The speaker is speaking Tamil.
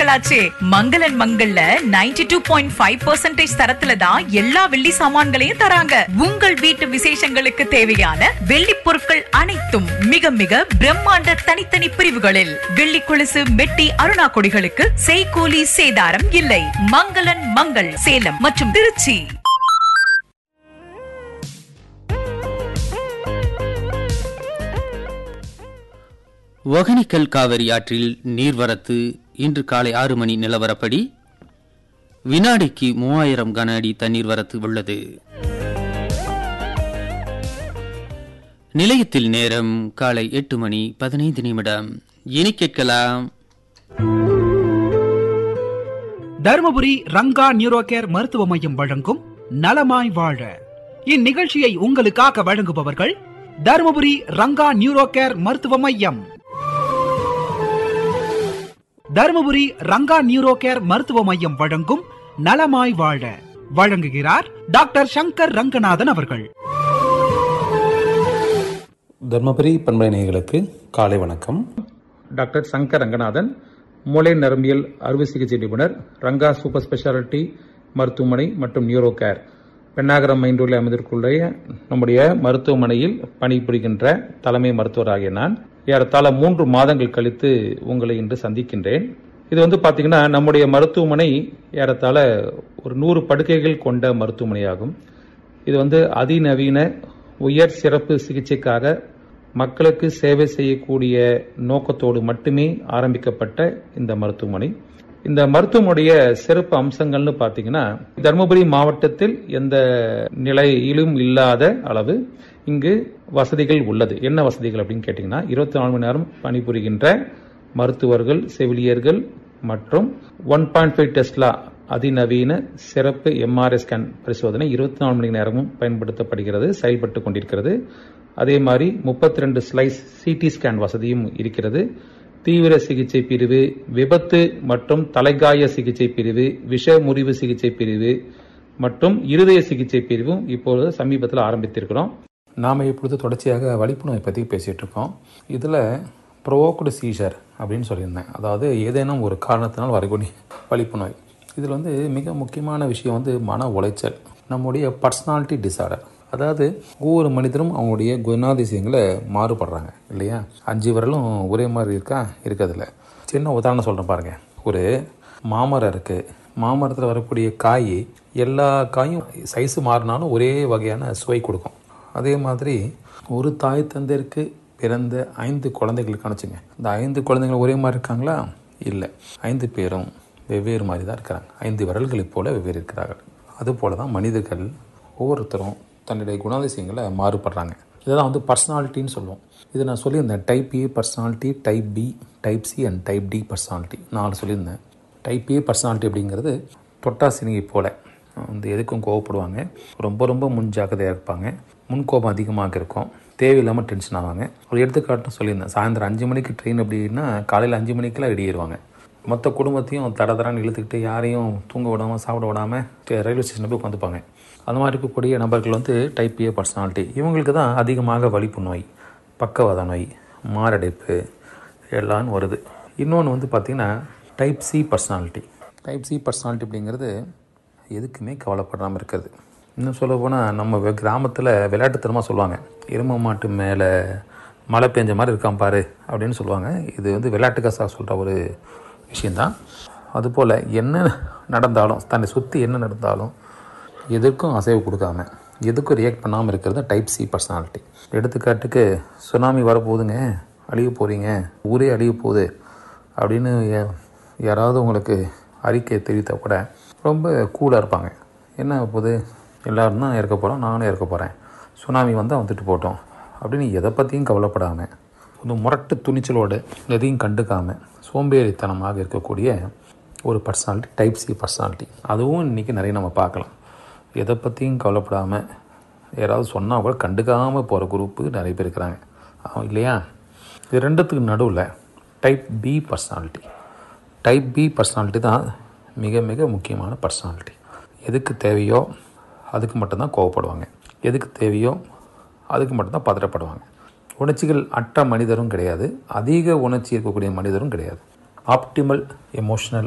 ஆண்டுகளாச்சே மங்களன் மங்கள்ல 92.5% டூ பாயிண்ட் ஃபைவ் பர்சன்டேஜ் தரத்துல தான் எல்லா வெள்ளி சாமான்களையும் தராங்க உங்கள் வீட்டு விசேஷங்களுக்கு தேவையான வெள்ளி பொருட்கள் அனைத்தும் மிக மிக பிரம்மாண்ட தனித்தனி பிரிவுகளில் வெள்ளி கொலுசு மெட்டி அருணா கொடிகளுக்கு செய்கூலி சேதாரம் இல்லை மங்களன் மங்கள் சேலம் மற்றும் திருச்சி ஒகனிக்கல் காவிரி ஆற்றில் நீர்வரத்து இன்று காலை ஆறு மணி நிலவரப்படி வினாடிக்கு மூவாயிரம் கன அடி தண்ணீர் வரத்து உள்ளது நிலையத்தில் நேரம் காலை எட்டு மணி பதினைந்து நிமிடம் இனி கேட்கலாம் தருமபுரி ரங்கா நியூரோ கேர் மருத்துவ மையம் வழங்கும் நலமாய் வாழ இந்நிகழ்ச்சியை உங்களுக்காக வழங்குபவர்கள் தருமபுரி ரங்கா நியூரோ கேர் மருத்துவ மையம் தருமபுரி ரங்கா நியூரோ கேர் மருத்துவ மையம் வழங்கும் நலமாய் வாழ வழங்குகிறார் டாக்டர் சங்கர் ரங்கநாதன் அவர்கள் தர்மபுரி பண்பலை நேயர்களுக்கு காலை வணக்கம் டாக்டர் சங்கர் ரங்கநாதன் மூளை நரம்பியல் அறுவை சிகிச்சை நிபுணர் ரங்கா சூப்பர் ஸ்பெஷாலிட்டி மருத்துவமனை மற்றும் நியூரோ கேர் பெண்ணாகரம் மைண்டூரில் அமைந்திருக்குள்ள நம்முடைய மருத்துவமனையில் பணிபுரிகின்ற தலைமை மருத்துவராகிய நான் ஏறத்தாழ மூன்று மாதங்கள் கழித்து உங்களை இன்று சந்திக்கின்றேன் இது வந்து பார்த்தீங்கன்னா நம்முடைய மருத்துவமனை ஏறத்தாழ ஒரு நூறு படுக்கைகள் கொண்ட மருத்துவமனையாகும் இது வந்து அதிநவீன உயர் சிறப்பு சிகிச்சைக்காக மக்களுக்கு சேவை செய்யக்கூடிய நோக்கத்தோடு மட்டுமே ஆரம்பிக்கப்பட்ட இந்த மருத்துவமனை இந்த மருத்துவமனைய சிறப்பு அம்சங்கள்னு பார்த்தீங்கன்னா தருமபுரி மாவட்டத்தில் எந்த நிலையிலும் இல்லாத அளவு இங்கு வசதிகள் உள்ளது என்ன வசதிகள் அப்படின்னு கேட்டிங்கன்னா இருபத்தி நாலு மணி நேரம் பணிபுரிகின்ற மருத்துவர்கள் செவிலியர்கள் மற்றும் ஒன் பாயிண்ட் ஃபைவ் டெஸ்லா அதிநவீன சிறப்பு எம்ஆர்ஐ ஸ்கேன் பரிசோதனை இருபத்தி நாலு மணி நேரமும் பயன்படுத்தப்படுகிறது செயல்பட்டு கொண்டிருக்கிறது அதே மாதிரி முப்பத்தி ரெண்டு ஸ்லைஸ் சிடி ஸ்கேன் வசதியும் இருக்கிறது தீவிர சிகிச்சை பிரிவு விபத்து மற்றும் தலைகாய சிகிச்சை பிரிவு விஷ முறிவு சிகிச்சை பிரிவு மற்றும் இருதய சிகிச்சை பிரிவும் இப்பொழுது சமீபத்தில் ஆரம்பித்திருக்கிறோம் நாம் இப்பொழுது தொடர்ச்சியாக வலிப்பு நோய் பற்றி பேசிகிட்டு இருக்கோம் இதில் ப்ரோவோக்டு சீசர் அப்படின்னு சொல்லியிருந்தேன் அதாவது ஏதேனும் ஒரு காரணத்தினால் வரக்கூடிய வலிப்பு நோய் இதில் வந்து மிக முக்கியமான விஷயம் வந்து மன உளைச்சல் நம்முடைய பர்சனாலிட்டி டிசார்டர் அதாவது ஒவ்வொரு மனிதரும் அவங்களுடைய குணாதிசயங்களை மாறுபடுறாங்க இல்லையா அஞ்சு விரலும் ஒரே மாதிரி இருக்கா இருக்கிறதில்ல சின்ன உதாரணம் சொல்கிறேன் பாருங்கள் ஒரு மாமரம் இருக்குது மாமரத்தில் வரக்கூடிய காய் எல்லா காயும் சைஸு மாறினாலும் ஒரே வகையான சுவை கொடுக்கும் அதே மாதிரி ஒரு தாய் தந்தையருக்கு பிறந்த ஐந்து குழந்தைகள் கணச்சுங்க இந்த ஐந்து குழந்தைகள் ஒரே மாதிரி இருக்காங்களா இல்லை ஐந்து பேரும் வெவ்வேறு மாதிரி தான் இருக்கிறாங்க ஐந்து விரல்களைப் போல வெவ்வேறு இருக்கிறார்கள் அதுபோல தான் மனிதர்கள் ஒவ்வொருத்தரும் தன்னுடைய குணாதிசயங்களை மாறுபடுறாங்க இதெல்லாம் வந்து பர்சனாலிட்டின்னு சொல்லுவோம் இது நான் சொல்லியிருந்தேன் type A personality type B type C and type D personality நாலு சொல்லியிருந்தேன் டைப் ஏ பர்சனாலிட்டி அப்படிங்கிறது தொட்டா சினிங்கை போல வந்து எதுக்கும் கோவப்படுவாங்க ரொம்ப ரொம்ப முன்ஜாக்கிரதையாக இருப்பாங்க முன்கோபம் அதிகமாக இருக்கும் தேவையில்லாமல் டென்ஷன் ஆவாங்க ஒரு எடுத்துக்காட்டும் சொல்லியிருந்தேன் சாயந்தரம் அஞ்சு மணிக்கு ட்ரெயின் அப்படின்னா காலையில் அஞ்சு மணிக்கெல்லாம் ரெடி ஆயிடுவாங்க மொத்த குடும்பத்தையும் தட தடன்னு இழுத்துக்கிட்டு யாரையும் தூங்க விடாமல் சாப்பிட விடாமல் ரயில்வே ஸ்டேஷனில் போய் உட்காந்துப்பாங்க அந்த மாதிரி இருக்கக்கூடிய நபர்கள் வந்து டைப் ஏ பர்சனாலிட்டி இவங்களுக்கு தான் அதிகமாக வலிப்பு நோய் பக்கவாத நோய் மாரடைப்பு எல்லாம் வருது இன்னொன்று வந்து பார்த்திங்கன்னா type C personality type C personality அப்படிங்கிறது எதுக்குமே கவலைப்படாமல் இருக்கிறது இன்னும் சொல்ல போனால் நம்ம கிராமத்தில் விளையாட்டுத்தனமாக சொல்லுவாங்க எரும மாட்டு மேலே மழை பெஞ்ச மாதிரி இருக்கான் பாரு அப்படின்னு சொல்லுவாங்க இது வந்து விளையாட்டுக்காக சொல்கிற ஒரு விஷயந்தான் அதுபோல் என்ன நடந்தாலும் தன்னை சுற்றி என்ன நடந்தாலும் எதற்கும் அசைவு கொடுக்காம எதுக்கும் ரியாக்ட் பண்ணாமல் இருக்கிறது டைப் சி பர்சனாலிட்டி எடுத்துக்காட்டுக்கு சுனாமி வரப்போகுதுங்க அழிய போகிறீங்க ஊரே அழிய போகுது அப்படின்னு யாராவது உங்களுக்கு அறிக்கை தெரிவித்தால் கூட ரொம்ப கூலாக இருப்பாங்க என்ன போகுது எல்லோரும் தான் இறக்க போகிறோம் நானும் இறக்க போகிறேன் சுனாமி வந்தால் வந்துட்டு போட்டோம் அப்படின்னு எதை பற்றியும் கவலைப்படாமல் ஒரு முரட்டு துணிச்சலோடு எதையும் கண்டுக்காமல் சோம்பேறித்தனமாக இருக்கக்கூடிய ஒரு பர்சனாலிட்டி டைப் சி பர்சனாலிட்டி அதுவும் இன்றைக்கி நிறைய நம்ம பார்க்கலாம் எதை பற்றியும் கவலைப்படாமல் யாராவது சொன்னால் கூட கண்டுக்காமல் போகிற குரூப்பு நிறைய பேர் இருக்கிறாங்க இல்லையா இது ரெண்டுத்துக்கு நடுவில் type B personality type B personality தான் மிக மிக முக்கியமான பர்சனாலிட்டி எதுக்கு தேவையோ அதுக்கு மட்டும்தான் கோவப்படுவாங்க எதுக்கு தேவையோ அதுக்கு மட்டும்தான் பதறப்படுவாங்க உணர்ச்சிகள் அற்ற மனிதரும் கிடையாது அதிக உணர்ச்சி இருக்கக்கூடிய மனிதரும் கிடையாது ஆப்டிமல் எமோஷனல்